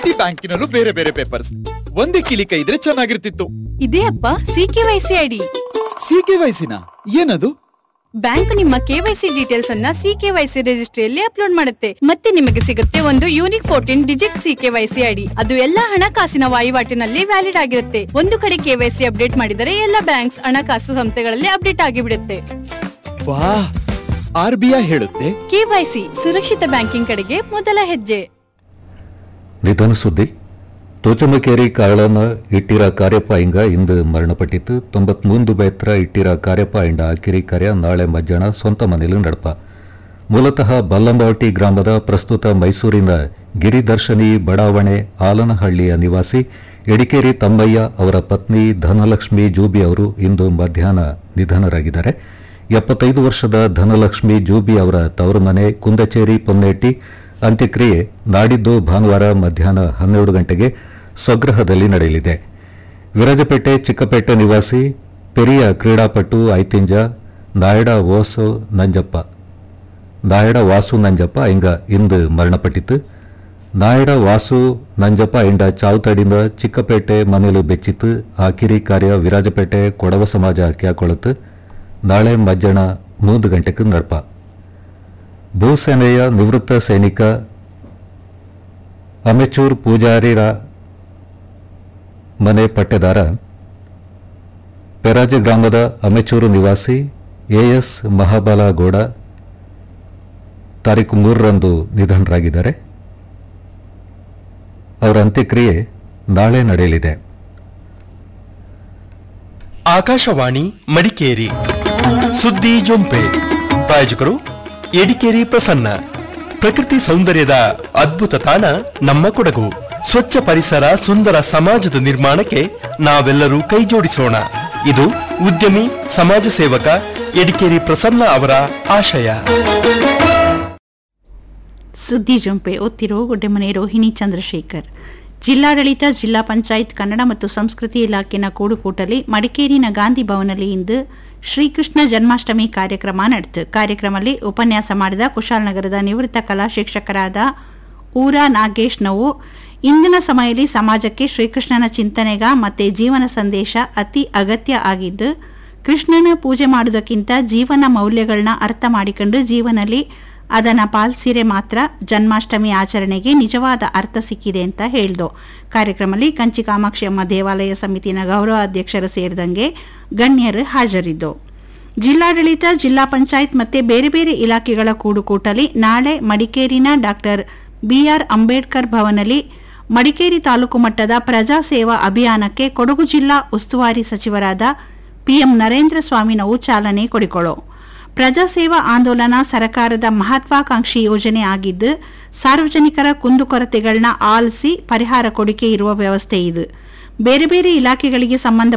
ಪ್ರತಿ ಬ್ಯಾಂಕಿನಲ್ಲೂ ಬೇರೆ ಬೇರೆ ಪೇಪರ್ಸ್ ಒಂದೇ ಕಿಲಿಕ ಇದ್ರೆ ಚೆನ್ನಾಗಿರ್ತಿತ್ತು ಇದೇ ಅಪ್ಪ C KYC ID C K ವಯಸ್ಸಿನ ಏನದು ಬ್ಯಾಂಕ್ ನಿಮ್ಮ ಕೆವೈಸಿ ಡೀಟೇಲ್ಸ್ ಅನ್ನ ಸಿ ಕೆವೈಸಿ ರಿಜಿಸ್ಟ್ರಿಯಲ್ಲಿ ಅಪ್ಲೋಡ್ ಮಾಡುತ್ತೆ ಮತ್ತೆ ನಿಮಗೆ ಸಿಗುತ್ತೆ ಒಂದು unique fourteen digit C KYC ID ಅದು ಎಲ್ಲಾ ಹಣಕಾಸಿನ ವಹಿವಾಟಿನಲ್ಲಿ ವ್ಯಾಲಿಡ್ ಆಗಿರುತ್ತೆ ಒಂದು ಕಡೆ ಕೆವೈಸಿ ಅಪ್ಡೇಟ್ ಮಾಡಿದರೆ ಎಲ್ಲ ಬ್ಯಾಂಕ್ಸ್ ಹಣಕಾಸು ಸಂಸ್ಥೆಗಳಲ್ಲಿ ಅಪ್ಡೇಟ್ ಆಗಿಬಿಡುತ್ತೆ ವಾ ಆರ್ ಬಿ ಐ ಹೇಳುತ್ತೆ ಕೆವೈಸಿ ಸುರಕ್ಷಿತ ಬ್ಯಾಂಕಿಂಗ್ ಕಡೆಗೆ ಮೊದಲ ಹೆಜ್ಜೆ ನಿಧನ ಸುದ್ದಿ ತೋಚಮಕೇರಿ ಕಾಳನ ಇಟ್ಟಿರ ಕಾರ್ಯಪ್ಪ ಇಂಗ ಇಂದು ಮರಣಪಟ್ಟಿತ್ತು ತೊಂಬತ್ಮೂಂದು ಬೇತ್ರ ಇಟ್ಟಿರ ಕಾರ್ಯಪ್ಪ ಇಂಡ ಕಿರಿ ಕಾರ್ಯ ನಾಳೆ ಮಧ್ಯಾಹ್ನ ಸ್ವಂತ ಮನೆಯಲ್ಲಿ ನಡಪ ಮೂಲತಃ ಬಲ್ಲಂಬಾವಟಿ ಗ್ರಾಮದ ಪ್ರಸ್ತುತ ಮೈಸೂರಿನ ಗಿರಿದರ್ಶನಿ ಬಡಾವಣೆ ಆಲನಹಳ್ಳಿಯ ನಿವಾಸಿ ಎಡಿಕೇರಿ ತಮ್ಮಯ್ಯ ಅವರ ಪತ್ನಿ ಧನಲಕ್ಷ್ಮಿ ಜೂಬಿ ಅವರು ಇಂದು ಮಧ್ಯಾಹ್ನ ನಿಧನರಾಗಿದ್ದಾರೆ ಎಪ್ಪತ್ತೈದು ವರ್ಷದ ಧನಲಕ್ಷ್ಮಿ ಜೂಬಿ ಅವರ ತವರು ಮನೆ ಕುಂದಚೇರಿ ಪೊನ್ನೆಟ್ಟಿ ಅಂತ್ಯಕ್ರಿಯೆ ನಾಡಿದ್ದು ಭಾನುವಾರ ಮಧ್ಯಾಹ್ನ ಹನ್ನೆರಡು ಗಂಟೆಗೆ ಸ್ವಗೃಹದಲ್ಲಿ ನಡೆಯಲಿದೆ ವಿರಾಜಪೇಟೆ ಚಿಕ್ಕಪೇಟೆ ನಿವಾಸಿ ಪೆರಿಯ ಕ್ರೀಡಾಪಟು ಐತಿಂಜ ನಾಯಡ ಓಸು ನಂಜಪ್ಪ ನಾಯಡ ವಾಸು ನಂಜಪ್ಪ ಇಂಗ ಇಂದು ಮರಣಪಟ್ಟಿತು ನಾಯಡ ವಾಸು ನಂಜಪ್ಪ ಇಂಡ ಚಾವುತಡಿಂದ ಚಿಕ್ಕಪೇಟೆ ಮನೆಲು ಬೆಚ್ಚಿತ್ತು ಆ ಕಿರಿ ಕಾರ್ಯ ವಿರಾಜಪೇಟೆ ಕೊಡವ ಸಮಾಜ ಕ್ಯಾಕೊಳತು ನಾಳೆ ಮಧ್ಯಾಹ್ನ ಮೂರು ಗಂಟೆಗೆ ನಡಪ ಭೂಸೇನೆಯ ನಿವೃತ್ತ ಸೈನಿಕ ಅಮೆಚೂರ್ ಪೂಜಾರಿರ ಮನೆ ಪಟ್ಟೆದಾರ ಪೆರಾಜೆ ಗ್ರಾಮದ ಅಮೆಚೂರು ನಿವಾಸಿ ಎಎಸ್ ಮಹಾಬಲಗೌಡ ತಾರೀಕು ಮೂರರಂದು ನಿಧನರಾಗಿದ್ದಾರೆ ಅವರ ಅಂತ್ಯಕ್ರಿಯೆ ನಾಳೆ ನಡೆಯಲಿದೆ ಆಕಾಶವಾಣಿ ಮಡಿಕೇರಿ ಸುದ್ದಿ ಜೊಂಪೆ ಪ್ರಾಯೋಜಕರು ಎಡಿಕೇರಿ ಪ್ರಸನ್ನ ಪ್ರಕೃತಿ ಸೌಂದರ್ಯದ ಅದ್ಭುತ ತಾಣ ನಮ್ಮ ಕೊಡಗು ಸ್ವಚ್ಛ ಪರಿಸರ ಸುಂದರ ಸಮಾಜದ ನಿರ್ಮಾಣಕ್ಕೆ ನಾವೆಲ್ಲರೂ ಕೈಜೋಡಿಸೋಣ ಇದು ಉದ್ಯಮಿ ಸಮಾಜ ಸೇವಕ ಎಡಿಕೇರಿ ಪ್ರಸನ್ನ ಅವರ ಆಶಯ ಸುದ್ದಿ ಜಂಪೆ ಓದ್ತಿರೋ ಗುಡ್ಡೆಮನೆ ರೋಹಿಣಿ ಚಂದ್ರಶೇಖರ್ ಜಿಲ್ಲಾಡಳಿತ ಜಿಲ್ಲಾ ಪಂಚಾಯತ್ ಕನ್ನಡ ಮತ್ತು ಸಂಸ್ಕೃತಿ ಇಲಾಖೆನ ಕೂಡುಕೂಟಲಿ ಮಡಿಕೇರಿನ ಗಾಂಧಿ ಭವನಲ್ಲಿ ಇಂದು ಶ್ರೀಕೃಷ್ಣ ಜನ್ಮಾಷ್ಟಮಿ ಕಾರ್ಯಕ್ರಮ ನಡೆತು ಕಾರ್ಯಕ್ರಮದಲ್ಲಿ ಉಪನ್ಯಾಸ ಮಾಡಿದ ಕುಶಾಲನಗರದ ನಿವೃತ್ತ ಕಲಾ ಶಿಕ್ಷಕರಾದ ಊರಾ ನಾಗೇಶ್ ನೋವು ಇಂದಿನ ಸಮಯದಲ್ಲಿ ಸಮಾಜಕ್ಕೆ ಶ್ರೀಕೃಷ್ಣನ ಚಿಂತನೆಗ ಮತ್ತೆ ಜೀವನ ಸಂದೇಶ ಅತಿ ಅಗತ್ಯ ಆಗಿದ್ದು ಕೃಷ್ಣನ ಪೂಜೆ ಮಾಡುವುದಕ್ಕಿಂತ ಜೀವನ ಮೌಲ್ಯಗಳನ್ನ ಅರ್ಥ ಮಾಡಿಕೊಂಡು ಜೀವನದಲ್ಲಿ ಅದನ್ನ ಪಾಲಿಸಿರೆ ಮಾತ್ರ ಜನ್ಮಾಷ್ಟಮಿ ಆಚರಣೆಗೆ ನಿಜವಾದ ಅರ್ಥ ಸಿಕ್ಕಿದೆ ಅಂತ ಹೇಳ್ದು ಕಾರ್ಯಕ್ರಮದಲ್ಲಿ ಕಂಚಿ ಕಾಮಾಕ್ಷಿ ಅಮ್ಮ ದೇವಾಲಯ ಸಮಿತಿನ ಗೌರವ ಅಧ್ಯಕ್ಷರು ಸೇರಿದಂಗೆ ಗಣ್ಯರು ಹಾಜರಿದ್ದು ಜಿಲ್ಲಾಡಳಿತ ಜಿಲ್ಲಾ ಪಂಚಾಯತ್ ಮತ್ತೆ ಬೇರೆ ಬೇರೆ ಇಲಾಖೆಗಳ ಕೂಡುಕೂಟಲಿ ನಾಳೆ ಮಡಿಕೇರಿನ ಡಾಕ್ಟರ್ ಬಿಆರ್ ಅಂಬೇಡ್ಕರ್ ಭವನಲ್ಲಿ ಮಡಿಕೇರಿ ತಾಲೂಕು ಮಟ್ಟದ ಪ್ರಜಾ ಸೇವಾ ಅಭಿಯಾನಕ್ಕೆ ಕೊಡಗು ಜಿಲ್ಲಾ ಉಸ್ತುವಾರಿ ಸಚಿವರಾದ ಪಿಎಂ ನರೇಂದ್ರ ಸ್ವಾಮಿನವು ಚಾಲನೆ ಕೊಡಿಕೊಳ್ಳೋ ಪ್ರಜಾಸೇವಾ ಆಂದೋಲನ ಸರ್ಕಾರದ ಮಹತ್ವಾಕಾಂಕ್ಷಿ ಯೋಜನೆ ಆಗಿದ್ದು ಸಾರ್ವಜನಿಕರ ಕುಂದುಕೊರತೆಗಳನ್ನ ಆಲಿಸಿ ಪರಿಹಾರ ಕೊಡಿಕೆ ಇರುವ ವ್ಯವಸ್ಥೆ ಇದು ಬೇರೆ ಬೇರೆ ಇಲಾಖೆಗಳಿಗೆ ಸಂಬಂಧ